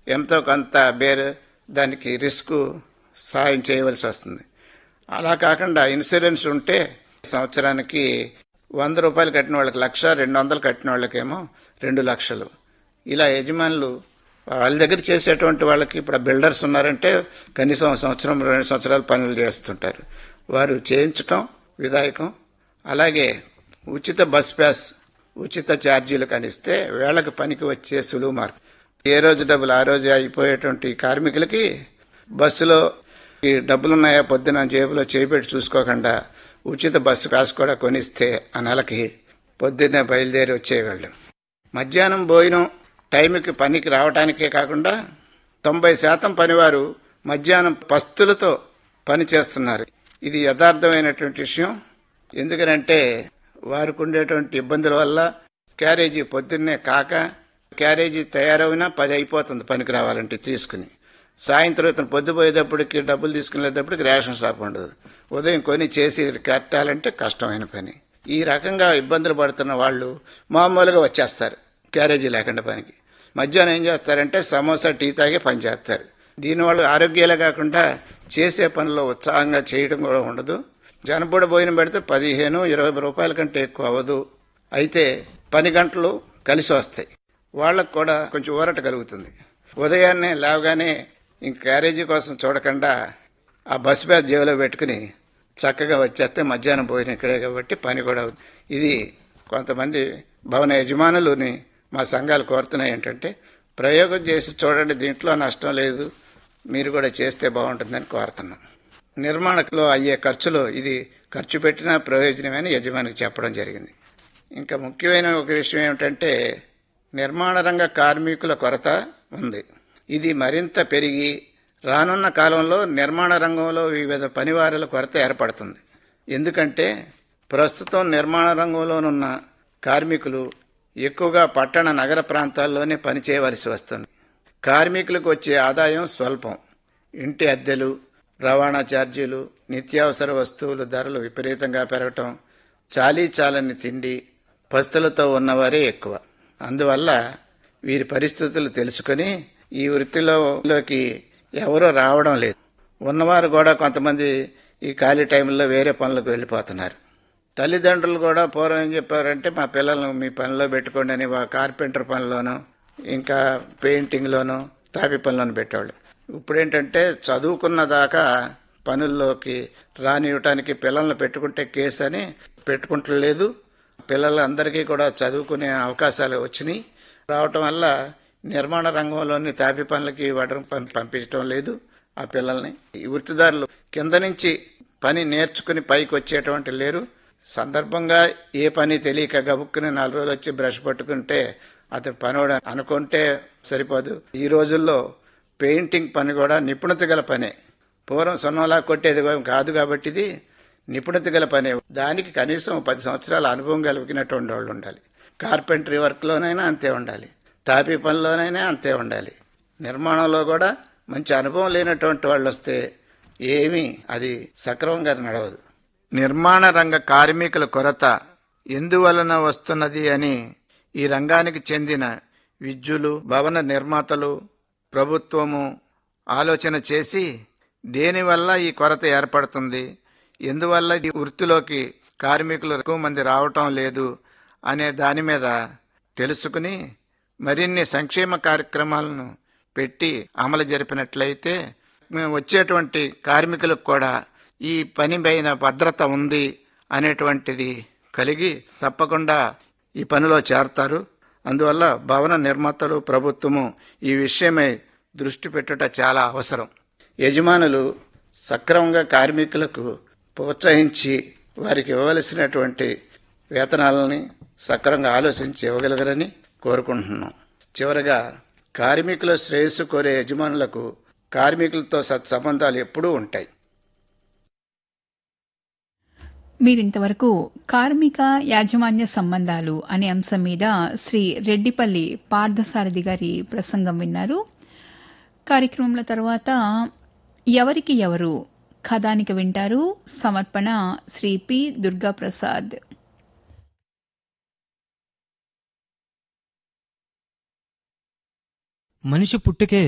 ఎంతో కొంత బేర్ దానికి రిస్క్ సాయం చేయవలసి వస్తుంది అలా కాకుండా ఇన్సూరెన్స్ ఉంటే సంవత్సరానికి వంద రూపాయలు కట్టిన వాళ్ళకి లక్ష రెండు వందలు కట్టిన వాళ్ళకేమో రెండు లక్షలు ఇలా యజమానులు వాళ్ళ దగ్గర చేసేటువంటి వాళ్ళకి ఇప్పుడు బిల్డర్స్ ఉన్నారంటే కనీసం సంవత్సరం రెండు సంవత్సరాలు పనులు చేస్తుంటారు వారు చేయించటం విధాయకం అలాగే ఉచిత బస్ పాస్ ఉచిత ఛార్జీలు కనిస్తే వేళకు పనికి వచ్చే సులువు మార్గం ఏ రోజు డబ్బులు ఆ రోజు అయిపోయేటువంటి కార్మికులకి బస్సులో ఈ డబ్బులున్నాయా పొద్దున జేబులో చేపెట్టి చూసుకోకుండా ఉచిత బస్సు పాస్ కూడా కొనిస్తే ఆ నెలకి పొద్దున్నే బయలుదేరి వచ్చేవాళ్ళు మధ్యాహ్నం భోజనం టైంకి పనికి రావటానికే కాకుండా తొంభై శాతం పనివారు మధ్యాహ్నం పస్తులతో పని చేస్తున్నారు ఇది యథార్థమైనటువంటి విషయం ఎందుకనంటే వారికి ఉండేటువంటి ఇబ్బందుల వల్ల క్యారేజీ పొద్దున్నే కాక క్యారేజీ తయారైనా పది అయిపోతుంది పనికి రావాలంటే తీసుకుని సాయంత్రం ఇతను పొద్దుపోయేటప్పటికి డబ్బులు తీసుకునేటప్పటికి రేషన్ షాప్ ఉండదు ఉదయం కొని చేసి కట్టాలంటే కష్టమైన పని ఈ రకంగా ఇబ్బందులు పడుతున్న వాళ్ళు మామూలుగా వచ్చేస్తారు క్యారేజీ లేకుండా పనికి మధ్యాహ్నం ఏం చేస్తారంటే సమోసా టీ తాగే పని చేస్తారు దీనివల్ల ఆరోగ్యాలే కాకుండా చేసే పనిలో ఉత్సాహంగా చేయడం కూడా ఉండదు జనపూడ భోజనం పెడితే పదిహేను ఇరవై రూపాయల కంటే ఎక్కువ అవ్వదు అయితే పని గంటలు కలిసి వస్తాయి వాళ్ళకు కూడా కొంచెం ఊరట కలుగుతుంది ఉదయాన్నే లేవగానే ఇంక క్యారేజీ కోసం చూడకుండా ఆ బస్ బ్యాగ్ జేబులో పెట్టుకుని చక్కగా వచ్చేస్తే మధ్యాహ్నం భోజనం ఇక్కడే కాబట్టి పని కూడా అవుతుంది ఇది కొంతమంది భవన యజమానులని మా సంఘాలు కోరుతున్నాయి ఏంటంటే ప్రయోగం చేసి చూడండి దీంట్లో నష్టం లేదు మీరు కూడా చేస్తే బాగుంటుందని కోరుతున్నాం నిర్మాణంలో అయ్యే ఖర్చులో ఇది ఖర్చు పెట్టినా ప్రయోజనమని యజమానికి చెప్పడం జరిగింది ఇంకా ముఖ్యమైన ఒక విషయం ఏమిటంటే నిర్మాణ రంగ కార్మికుల కొరత ఉంది ఇది మరింత పెరిగి రానున్న కాలంలో నిర్మాణ రంగంలో వివిధ పనివారుల కొరత ఏర్పడుతుంది ఎందుకంటే ప్రస్తుతం నిర్మాణ రంగంలోనున్న కార్మికులు ఎక్కువగా పట్టణ నగర ప్రాంతాల్లోనే పనిచేయవలసి వస్తుంది కార్మికులకు వచ్చే ఆదాయం స్వల్పం ఇంటి అద్దెలు రవాణా ఛార్జీలు నిత్యావసర వస్తువుల ధరలు విపరీతంగా పెరగటం చాలీ చాలని తిండి పస్తులతో ఉన్నవారే ఎక్కువ అందువల్ల వీరి పరిస్థితులు తెలుసుకొని ఈ వృత్తిలోకి ఎవరూ రావడం లేదు ఉన్నవారు కూడా కొంతమంది ఈ ఖాళీ టైంలో వేరే పనులకు వెళ్ళిపోతున్నారు తల్లిదండ్రులు కూడా పూర్వం ఏం చెప్పారంటే మా పిల్లలను మీ పనిలో పెట్టుకోండి అని వా- కార్పెంటర్ పనిలోనూ ఇంకా పెయింటింగ్లోనూ తాపి పనిలోనూ పెట్టేవాళ్ళు ఇప్పుడు ఏంటంటే చదువుకున్న దాకా పనుల్లోకి రానివ్వటానికి పిల్లల్ని పెట్టుకుంటే కేసు అని పెట్టుకుంటలేదు పిల్లలందరికీ కూడా చదువుకునే అవకాశాలు వచ్చినాయి రావటం వల్ల నిర్మాణ రంగంలోని తాపి పనులకి వడరం పం- పంపించడం లేదు ఆ పిల్లల్ని ఈ వృత్తిదారులు కింద నుంచి పని నేర్చుకుని పైకి వచ్చేటువంటి లేరు సందర్భంగా ఏ పని తెలియక గబుక్కుని నాలుగు రోజులు వచ్చి బ్రష్ పట్టుకుంటే అతను పనివాడు అనుకుంటే సరిపోదు ఈ రోజుల్లో పెయింటింగ్ పని కూడా నిపుణత గల పనే పూర్వం సున్నంలా కొట్టేది కాదు కాబట్టి ఇది నిపుణత గల పనే దానికి కనీసం పది సంవత్సరాల అనుభవం కలిగినటువంటి వాళ్ళు ఉండాలి కార్పెంటరీ వర్క్లోనైనా అంతే ఉండాలి తాపీ పనిలోనైనా అంతే ఉండాలి నిర్మాణంలో కూడా మంచి అనుభవం లేనటువంటి వాళ్ళు వస్తే ఏమీ అది సక్రమంగా నడవదు నిర్మాణ రంగ కార్మికుల కొరత ఎందువలన వస్తున్నది అని ఈ రంగానికి చెందిన విద్యులు భవన నిర్మాతలు ప్రభుత్వము ఆలోచన చేసి దేనివల్ల ఈ కొరత ఏర్పడుతుంది ఎందువల్ల ఈ వృత్తిలోకి కార్మికులు ఎక్కువ మంది రావటం లేదు అనే దాని మీద తెలుసుకుని మరిన్ని సంక్షేమ కార్యక్రమాలను పెట్టి అమలు జరిపినట్లయితే మేము వచ్చేటువంటి కార్మికులకు కూడా ఈ పని పైన భద్రత ఉంది అనేటువంటిది కలిగి తప్పకుండా ఈ పనిలో చేరతారు అందువల్ల భవన నిర్మాతలు ప్రభుత్వము ఈ విషయమై దృష్టి పెట్టుట చాలా అవసరం యజమానులు సక్రమంగా కార్మికులకు ప్రోత్సహించి వారికి ఇవ్వవలసినటువంటి వేతనాలని సక్రమంగా ఆలోచించి ఇవ్వగలగరని కోరుకుంటున్నాం చివరగా కార్మికుల శ్రేయస్సు కోరే యజమానులకు కార్మికులతో సత్సంబంధాలు ఎప్పుడూ ఉంటాయి మీరింతవరకు కార్మిక యాజమాన్య సంబంధాలు అనే అంశం మీద శ్రీ రెడ్డిపల్లి పార్థసారథి గారి ప్రసంగం విన్నారు కార్యక్రమంలో తర్వాత ఎవరికి ఎవరు కథానిక వింటారు సమర్పణ శ్రీ పి దుర్గాప్రసాద్ మనిషి పుట్టుకే